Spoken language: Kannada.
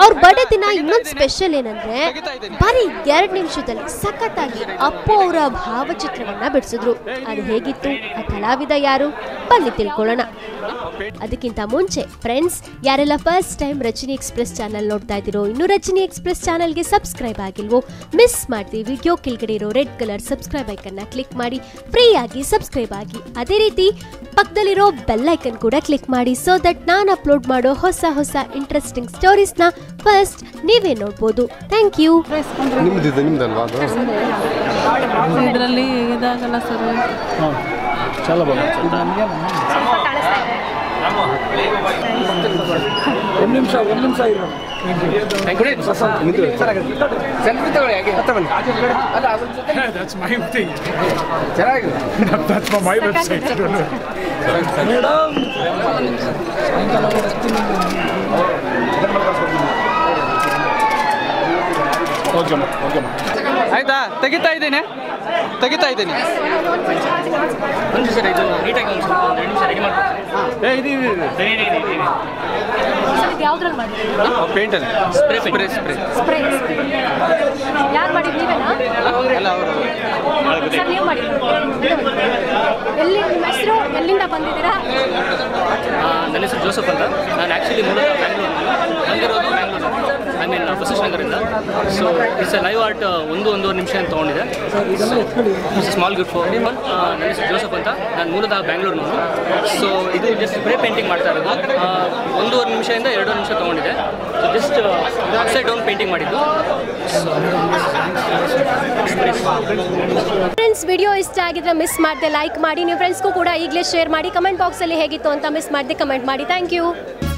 ಅವ್ರ ಬರ್ಡೇ ದಿನ ಇನ್ನೊಂದು ಸ್ಪೆಷಲ್ ಏನಂದ್ರೆ ಬರೀ ಎರಡ್ ನಿಮಿಷದಲ್ಲಿ ಸಖತ್ತಾಗಿ ಅಪ್ಪು ಅವರ ಭಾವಚಿತ್ರವನ್ನ ಬಿಡಿಸಿದ್ರು ಅದು ಹೇಗಿತ್ತು ಆ ಕಲಾವಿದ ಯಾರು ಬನ್ನಿ ತಿಳ್ಕೊಳ್ಳೋಣ ಅದಕ್ಕಿಂತ ಮುಂಚೆ ಫ್ರೆಂಡ್ಸ್ ಯಾರೆಲ್ಲ first time Rajani express channel ನೋಡ್ತಾ ಇದ್ದೀರೋ ಇನ್ನು ರಜನಿ ಎಕ್ಸ್ಪ್ರೆಸ್ ಚಾನಲ್ಗೆ ಸಬ್ಸ್ಕ್ರೈಬ್ ಆಗಿಲ್ವೋ ಮಿಸ್ ಮಾಡ್ತೀವಿ ವಿಡಿಯೋ ಕೆಳಗಡೆ ಇರೋ ರೆಡ್ ಕಲರ್ ಸಬ್ಸ್ಕ್ರೈಬ್ ಐಕನ್ನ ಕ್ಲಿಕ್ ಮಾಡಿ ಫ್ರೀ ಆಗಿ ಸಬ್ಸ್ಕ್ರೈಬ್ ಆಗಿ ಅದೇ ರೀತಿ ಪಕ್ಕದಲ್ಲಿರೋ ಬೆಲ್ ಐಕನ್ ಕೂಡ ಕ್ಲಿಕ್ ಮಾಡಿ ಸೊ ದಟ್ ನಾನು ಅಪ್ಲೋಡ್ ಮಾಡೋ ಹೊಸ ಹೊಸ ಇಂಟ್ರೆಸ್ಟಿಂಗ್ ಸ್ಟೋರೀಸ್ನ ಫಸ್ಟ್ ನೀವೇ ನೋಡ್ಬೋದು ಥ್ಯಾಂಕ್ ಯು ನಿಮ್ದಿದೆ ನಿಮ್ದಲ್ವಾ ಅದು ಇದರಲ್ಲಿ ಇದಾಗಲ್ಲ ಸರ್ చాలా బాగుంది ಒಂದು ನಿಮಿಷ ಒಂದು ನಿಮಿಷ ಇರೋ That's my thing. That's for my website. I don't know. Madam ಓಕೆಮ್ಮ ಓಕೆಮ್ಮ ಆಯ್ತಾ ತೆಗಿತಾ ಇದ್ದೀನಿ ತೆಗಿತಾ ಇದ್ದೀನಿ ಏ ಇದು ಯಾವ್ದ್ರಲ್ಲಿ ಮಾಡಿ ಪೇಂಟಲ್ಲಿ ಸ್ಪ್ರೇ ಸ್ಪ್ರೇ ಸ್ಪ್ರೇ ಸ್ಪ್ರೇ ಯಾರು ಮಾಡಿದ್ ನೀವೇನಾ ಅಲ್ಲ ಅವರು ಸರ್ ನೀವು ಮಾಡಿ ಎಲ್ಲಿ ನಿಮ್ಮ ಹೆಸರು ಎಲ್ಲಿಂದ ಬಂದಿದ್ದೀರಾ ನನ್ನ ಹೆಸರು ಜೋಸಫ್ ಅಂತ ನಾನು ಆ್ಯಕ್ಚುಲಿ ಮೂಲತಃ ಬ್ಯಾಂಗ್ಳೂರು ಬಂದಿರೋದು ಬ್ಯಾಂಗ್ಳೂರು ಐ ಮೀನ್ ಬಸವೇಶ್ ನಗರಿಂದ so it's a live art ಒಂದು ಒಂದೂವರೆ ನಿಮಿಷ ಅಂತ ತೊಗೊಂಡಿದೆ ಇಟ್ಸ್ ಸ್ಮಾಲ್ ಗಿಫ್ಟ್ ಫಾರ್ ನನ್ನ ಹೆಸರು ಜೋಸಫ್ ಅಂತ ನಾನು ಮೂಲತಃ ಬ್ಯಾಂಗ್ಳೂರ್ನವನು ಸೊ ಇದು ಜಸ್ಟ್ ಸ್ಪ್ರೇ ಪೇಂಟಿಂಗ್ ಮಾಡ್ತಾ ಇರೋದು ಆ, ಒಂದೂವರೆ ನಿಮಿಷದಿಂದ ಎರಡು ನಿಮಿಷ ತೊಗೊಂಡಿದೆ ಜಸ್ಟ್ ಅಪ್ಸೈಡ್ ಡೌನ್ ಪೇಂಟಿಂಗ್ ಮಾಡಿದ್ದು ಫ್ರೆಂಡ್ಸ್ ವಿಡಿಯೋ ಇಷ್ಟ ಆಗಿದ್ರೆ ಮಿಸ್ ಮಾಡದೆ ಲೈಕ್ ಮಾಡಿ ನೀವು ಫ್ರೆಂಡ್ಸ್ಗೂ ಕೂಡ ಈಗಲೇ ಶೇರ್ ಮಾಡಿ ಕಮೆಂಟ್ ಬಾಕ್ಸಲ್ಲಿ ಹೇಗಿತ್ತು ಅಂತ ಮಿಸ್ ಮಾಡದೆ ಕಮೆಂಟ್ ಮಾಡಿ ಥ್ಯಾಂಕ್ ಯು